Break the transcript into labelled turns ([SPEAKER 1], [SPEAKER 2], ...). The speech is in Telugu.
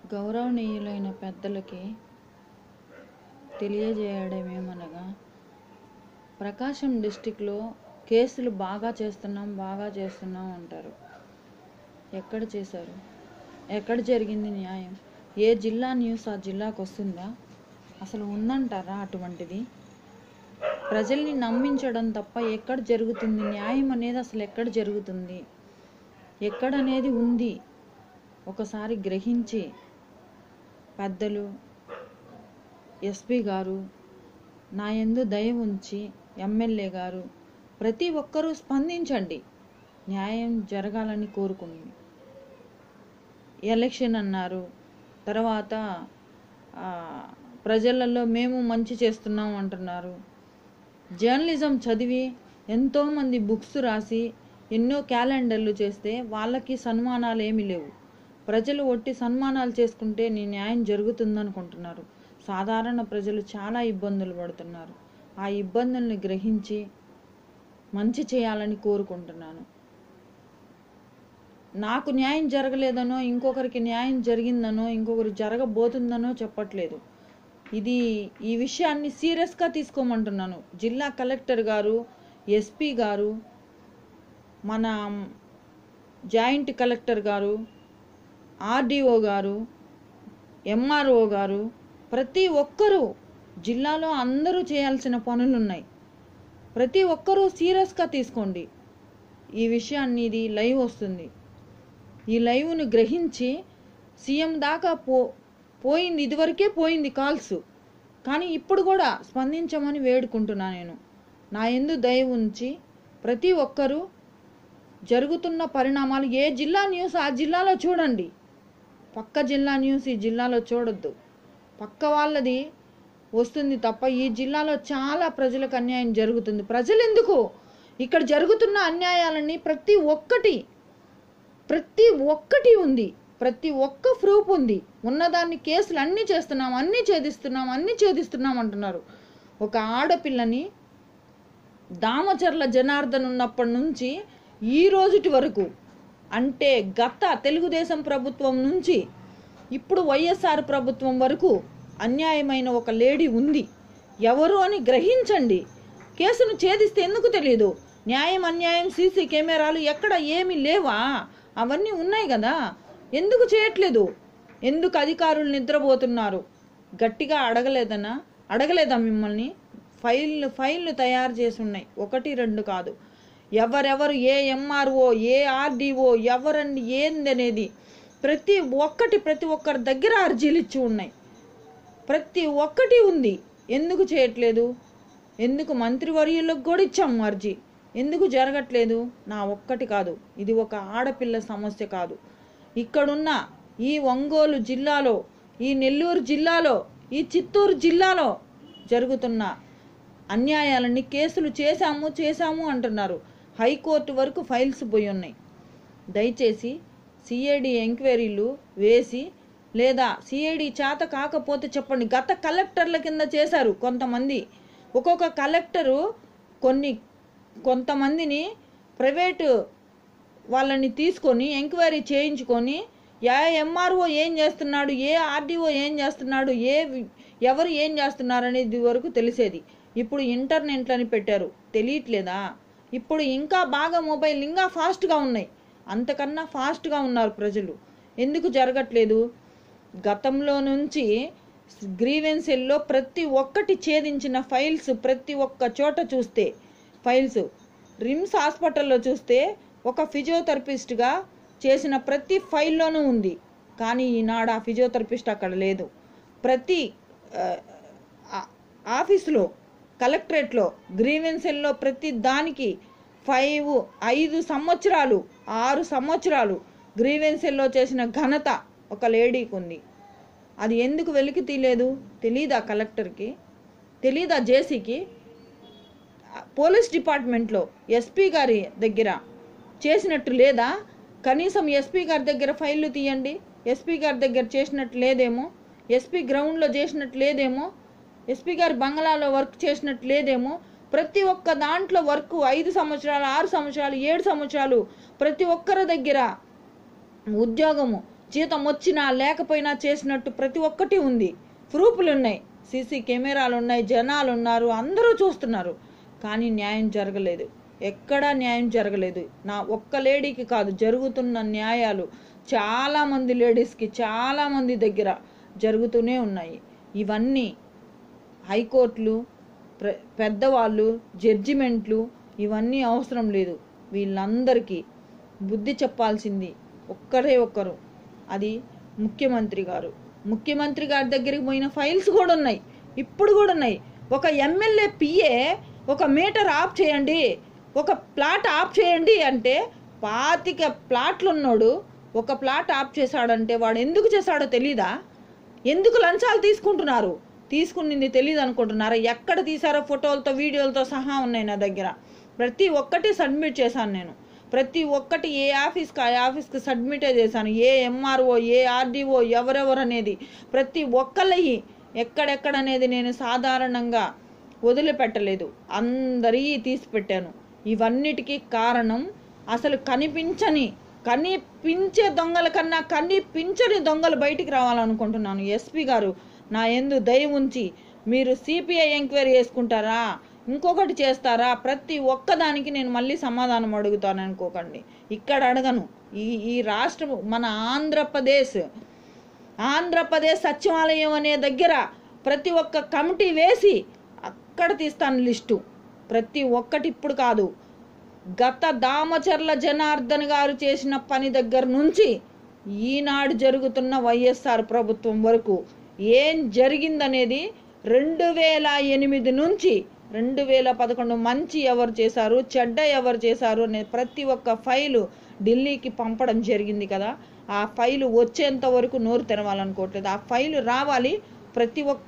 [SPEAKER 1] గౌరవనీయులైన పెద్దలకి తెలియజేయడమేమనగా ప్రకాశం డిస్టిక్లో కేసులు బాగా చేస్తున్నాం బాగా చేస్తున్నాం అంటారు ఎక్కడ చేశారు ఎక్కడ జరిగింది న్యాయం ఏ జిల్లా న్యూస్ ఆ జిల్లాకు వస్తుందా అసలు ఉందంటారా అటువంటిది ప్రజల్ని నమ్మించడం తప్ప ఎక్కడ జరుగుతుంది న్యాయం అనేది అసలు ఎక్కడ జరుగుతుంది ఎక్కడనేది ఉంది ఒకసారి గ్రహించి పెద్దలు ఎస్పీ గారు నా యందు దయ ఉంచి ఎమ్మెల్యే గారు ప్రతి ఒక్కరూ స్పందించండి న్యాయం జరగాలని కోరుకుంది ఎలక్షన్ అన్నారు తర్వాత ఆ, ప్రజలలో మేము మంచి చేస్తున్నాం అంటున్నారు జర్నలిజం చదివి ఎంతోమంది బుక్స్ రాసి ఎన్నో క్యాలెండర్లు చేస్తే వాళ్ళకి సన్మానాలు ఏమీ లేవు ప్రజలు ఒట్టి సన్మానాలు చేసుకుంటే నీ న్యాయం జరుగుతుందనుకుంటున్నారు సాధారణ ప్రజలు చాలా ఇబ్బందులు పడుతున్నారు ఆ ఇబ్బందుల్ని గ్రహించి మంచి చేయాలని కోరుకుంటున్నాను నాకు న్యాయం జరగలేదనో ఇంకొకరికి న్యాయం జరిగిందనో ఇంకొకరు జరగబోతుందనో చెప్పట్లేదు ఇది ఈ విషయాన్ని సీరియస్గా తీసుకోమంటున్నాను జిల్లా కలెక్టర్ గారు ఎస్పీ గారు మన జాయింట్ కలెక్టర్ గారు ఆర్డీఓ గారు ఎంఆర్ఓ గారు ప్రతి ఒక్కరూ జిల్లాలో అందరూ చేయాల్సిన పనులు ఉన్నాయి ప్రతి ఒక్కరూ సీరియస్గా తీసుకోండి ఈ విషయాన్ని ఇది లైవ్ వస్తుంది ఈ లైవ్ను గ్రహించి సీఎం దాకా పో పోయింది ఇదివరకే పోయింది కాల్స్ కానీ ఇప్పుడు కూడా స్పందించమని వేడుకుంటున్నా నేను నా ఎందు దయ ఉంచి ప్రతి ఒక్కరూ జరుగుతున్న పరిణామాలు ఏ జిల్లా న్యూస్ ఆ జిల్లాలో చూడండి పక్క జిల్లా న్యూస్ ఈ జిల్లాలో చూడొద్దు పక్క వాళ్ళది వస్తుంది తప్ప ఈ జిల్లాలో చాలా ప్రజలకు అన్యాయం జరుగుతుంది ప్రజలు ఎందుకు ఇక్కడ జరుగుతున్న అన్యాయాలని ప్రతి ఒక్కటి ప్రతి ఒక్కటి ఉంది ప్రతి ఒక్క ప్రూఫ్ ఉంది ఉన్నదాన్ని కేసులు అన్నీ చేస్తున్నాం అన్నీ ఛేదిస్తున్నాం అన్నీ ఛేదిస్తున్నాం అంటున్నారు ఒక ఆడపిల్లని దామచర్ల జనార్దన్ ఉన్నప్పటి నుంచి ఈ రోజుటి వరకు అంటే గత తెలుగుదేశం ప్రభుత్వం నుంచి ఇప్పుడు వైఎస్ఆర్ ప్రభుత్వం వరకు అన్యాయమైన ఒక లేడీ ఉంది ఎవరు అని గ్రహించండి కేసును ఛేదిస్తే ఎందుకు తెలియదు న్యాయం అన్యాయం సీసీ కెమెరాలు ఎక్కడ ఏమీ లేవా అవన్నీ ఉన్నాయి కదా ఎందుకు చేయట్లేదు ఎందుకు అధికారులు నిద్రపోతున్నారు గట్టిగా అడగలేదనా అడగలేదా మిమ్మల్ని ఫైళ్ళు ఫైళ్ళు తయారు చేసి ఉన్నాయి ఒకటి రెండు కాదు ఎవరెవరు ఏ ఎంఆర్ఓ ఏ ఆర్డీఓ ఎవరండి ఏందనేది ప్రతి ఒక్కటి ప్రతి ఒక్కరి దగ్గర అర్జీలు ఇచ్చి ఉన్నాయి ప్రతి ఒక్కటి ఉంది ఎందుకు చేయట్లేదు ఎందుకు మంత్రివర్యులకు కూడా ఇచ్చాము అర్జీ ఎందుకు జరగట్లేదు నా ఒక్కటి కాదు ఇది ఒక ఆడపిల్ల సమస్య కాదు ఇక్కడున్న ఈ ఒంగోలు జిల్లాలో ఈ నెల్లూరు జిల్లాలో ఈ చిత్తూరు జిల్లాలో జరుగుతున్న అన్యాయాలని కేసులు చేశాము చేశాము అంటున్నారు హైకోర్టు వరకు ఫైల్స్ పోయి ఉన్నాయి దయచేసి సిఐడి ఎంక్వైరీలు వేసి లేదా సిఐడి చేత కాకపోతే చెప్పండి గత కలెక్టర్ల కింద చేశారు కొంతమంది ఒక్కొక్క కలెక్టరు కొన్ని కొంతమందిని ప్రైవేటు వాళ్ళని తీసుకొని ఎంక్వైరీ చేయించుకొని ఏ ఎంఆర్ఓ ఏం చేస్తున్నాడు ఏ ఆర్డీఓ ఏం చేస్తున్నాడు ఏ వి- ఎవరు ఏం చేస్తున్నారు అనేది వరకు తెలిసేది ఇప్పుడు ఇంటర్నెట్లని పెట్టారు తెలియట్లేదా ఇప్పుడు ఇంకా బాగా మొబైల్ ఇంకా ఫాస్ట్గా ఉన్నాయి అంతకన్నా ఫాస్ట్గా ఉన్నారు ప్రజలు ఎందుకు జరగట్లేదు గతంలో నుంచి గ్రీవెన్సెల్లో ప్రతి ఒక్కటి ఛేదించిన ఫైల్స్ ప్రతి ఒక్క చోట చూస్తే ఫైల్స్ రిమ్స్ హాస్పిటల్లో చూస్తే ఒక ఫిజియోథెరపిస్ట్గా చేసిన ప్రతి ఫైల్లోనూ ఉంది కానీ ఈనాడు ఆ ఫిజియోథెరపిస్ట్ అక్కడ లేదు ప్రతి ఆ, ఆ- ఆఫీసులో కలెక్టరేట్లో గ్రీవెన్సెల్లో ప్రతి దానికి ఫైవ్ ఐదు సంవత్సరాలు ఆరు సంవత్సరాలు గ్రీవెన్సెల్లో చేసిన ఘనత ఒక లేడీకి ఉంది అది ఎందుకు వెలికి తీయలేదు తెలీదా కలెక్టర్కి తెలీదా జేసీకి పోలీస్ డిపార్ట్మెంట్లో ఎస్పీ గారి దగ్గర చేసినట్టు లేదా కనీసం ఎస్పీ గారి దగ్గర ఫైళ్ళు తీయండి ఎస్పీ గారి దగ్గర చేసినట్టు లేదేమో ఎస్పీ గ్రౌండ్లో చేసినట్టు లేదేమో ఎస్పీ గారి బంగ్లాలో వర్క్ చేసినట్టు లేదేమో ప్రతి ఒక్క దాంట్లో వర్క్ ఐదు సంవత్సరాలు ఆరు సంవత్సరాలు ఏడు సంవత్సరాలు ప్రతి ఒక్కరి దగ్గర ఉద్యోగము జీతం వచ్చినా లేకపోయినా చేసినట్టు ప్రతి ఒక్కటి ఉంది ప్రూఫ్లు ఉన్నాయి సీసీ కెమెరాలు ఉన్నాయి జనాలు ఉన్నారు అందరూ చూస్తున్నారు కానీ న్యాయం జరగలేదు ఎక్కడా న్యాయం జరగలేదు నా ఒక్క లేడీకి కాదు జరుగుతున్న న్యాయాలు చాలామంది లేడీస్కి చాలామంది దగ్గర జరుగుతూనే ఉన్నాయి ఇవన్నీ హైకోర్టులు ప్ర పెద్దవాళ్ళు జడ్జిమెంట్లు ఇవన్నీ అవసరం లేదు వీళ్ళందరికీ బుద్ధి చెప్పాల్సింది ఒక్కరే ఒక్కరు అది ముఖ్యమంత్రి గారు ముఖ్యమంత్రి గారి దగ్గరికి పోయిన ఫైల్స్ కూడా ఉన్నాయి ఇప్పుడు కూడా ఉన్నాయి ఒక ఎమ్మెల్యే పిఏ ఒక మీటర్ ఆఫ్ చేయండి ఒక ప్లాట్ ఆఫ్ చేయండి అంటే పాతిక ప్లాట్లు ఉన్నాడు ఒక ప్లాట్ ఆఫ్ చేశాడంటే వాడు ఎందుకు చేశాడో తెలీదా ఎందుకు లంచాలు తీసుకుంటున్నారు తీసుకునింది తెలియదు అనుకుంటున్నారా ఎక్కడ తీసారో ఫోటోలతో వీడియోలతో సహా ఉన్నాయి నా దగ్గర ప్రతి ఒక్కటి సబ్మిట్ చేశాను నేను ప్రతి ఒక్కటి ఏ ఆఫీస్కి ఆ ఆఫీస్కి సబ్మిటే చేశాను ఏ ఎంఆర్ఓ ఏ ఆర్డీఓ ఎవరెవరు అనేది ప్రతి ఒక్కళ్ళయి ఎక్కడెక్కడ అనేది నేను సాధారణంగా వదిలిపెట్టలేదు అందరి తీసి పెట్టాను ఇవన్నిటికీ కారణం అసలు కనిపించని కనిపించే దొంగల కన్నా కనిపించని దొంగలు బయటికి రావాలనుకుంటున్నాను ఎస్పీ గారు నా ఎందు దయ ఉంచి మీరు సిపిఐ ఎంక్వైరీ చేసుకుంటారా ఇంకొకటి చేస్తారా ప్రతి ఒక్కదానికి నేను మళ్ళీ సమాధానం అడుగుతాను అనుకోకండి ఇక్కడ అడగను ఈ ఈ రాష్ట్రం మన ఆంధ్రప్రదేశ్ ఆంధ్రప్రదేశ్ సచివాలయం అనే దగ్గర ప్రతి ఒక్క కమిటీ వేసి అక్కడ తీస్తాను లిస్టు ప్రతి ఒక్కటి ఇప్పుడు కాదు గత దామచర్ల జనార్దన్ గారు చేసిన పని దగ్గర నుంచి ఈనాడు జరుగుతున్న వైఎస్ఆర్ ప్రభుత్వం వరకు ఏం జరిగిందనేది రెండు వేల ఎనిమిది నుంచి రెండు వేల పదకొండు మంచి ఎవరు చేశారు చెడ్డ ఎవరు చేశారు అనే ప్రతి ఒక్క ఫైలు ఢిల్లీకి పంపడం జరిగింది కదా ఆ ఫైలు వచ్చేంత వరకు నోరు తెరవాలనుకోవట్లేదు ఆ ఫైలు రావాలి ప్రతి ఒక్క